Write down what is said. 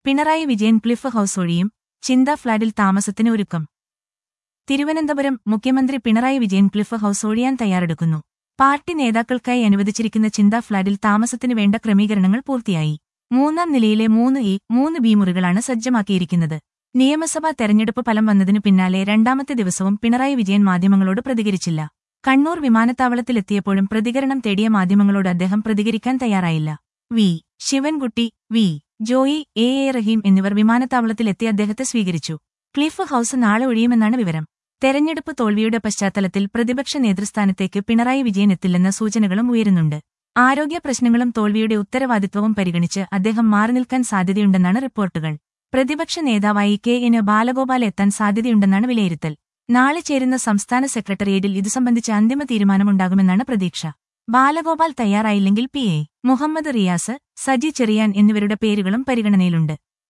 Pinarayi Vijayan cliff house ഒഴിയും ചിന്ത ഫ്ളാറ്റിൽ താമസത്തിന് ഒരുക്കം തിരുവനന്തപുരം മുഖ്യമന്ത്രി പിണറായി വിജയൻ ക്ലിഫ് ഹൌസ് ഒഴിയാൻ തയ്യാറെടുക്കുന്നു പാർട്ടി നേതാക്കൾക്കായി അനുവദിച്ചിരിക്കുന്ന ചിന്ത ഫ്ളാറ്റിൽ താമസത്തിന് വേണ്ട ക്രമീകരണങ്ങൾ പൂർത്തിയായി മൂന്നാം നിലയിലെ മൂന്ന് ഇ മൂന്ന് ബി മുറികളാണ് സജ്ജമാക്കിയിരിക്കുന്നത് നിയമസഭാ തെരഞ്ഞെടുപ്പ് ഫലം വന്നതിനു പിന്നാലെ രണ്ടാമത്തെ ദിവസവും പിണറായി വിജയൻ മാധ്യമങ്ങളോട് പ്രതികരിച്ചില്ല കണ്ണൂർ വിമാനത്താവളത്തിലെത്തിയപ്പോഴും പ്രതികരണം തേടിയ മാധ്യമങ്ങളോട് അദ്ദേഹം പ്രതികരിക്കാൻ തയ്യാറായില്ല V Sivankutty V Joy A A Rahim എന്നിവർ വിമാനത്താവളത്തിലെത്തി അദ്ദേഹത്തെ സ്വീകരിച്ചു ക്ലിഫ് ഹൌസ് നാളെ ഒഴിയുമെന്നാണ് വിവരം തെരഞ്ഞെടുപ്പ് തോൽവിയുടെ പശ്ചാത്തലത്തിൽ പ്രതിപക്ഷ നേതൃസ്ഥാനത്തേക്ക് പിണറായി വിജയൻ എത്തില്ലെന്ന സൂചനകളും ഉയരുന്നുണ്ട് ആരോഗ്യ പ്രശ്നങ്ങളും തോൽവിയുടെ ഉത്തരവാദിത്വവും പരിഗണിച്ച് അദ്ദേഹം മാറി നിൽക്കാൻ സാധ്യതയുണ്ടെന്നാണ് റിപ്പോർട്ടുകൾ പ്രതിപക്ഷ നേതാവായി കെ എന് ബാലഗോപാൽ എത്താൻ സാധ്യതയുണ്ടെന്നാണ് വിലയിരുത്തൽ നാളെ ചേരുന്ന സംസ്ഥാന സെക്രട്ടേറിയറ്റിൽ ഇതു സംബന്ധിച്ച് അന്തിമ തീരുമാനമുണ്ടാകുമെന്നാണ് പ്രതീക്ഷ ബാലഗോപാൽ തയ്യാറായില്ലെങ്കിൽ പി എ മുഹമ്മദ് റിയാസ് സജി ചെറിയാൻ എന്നിവരുടെ പേരുകളും പരിഗണനയിലുണ്ട്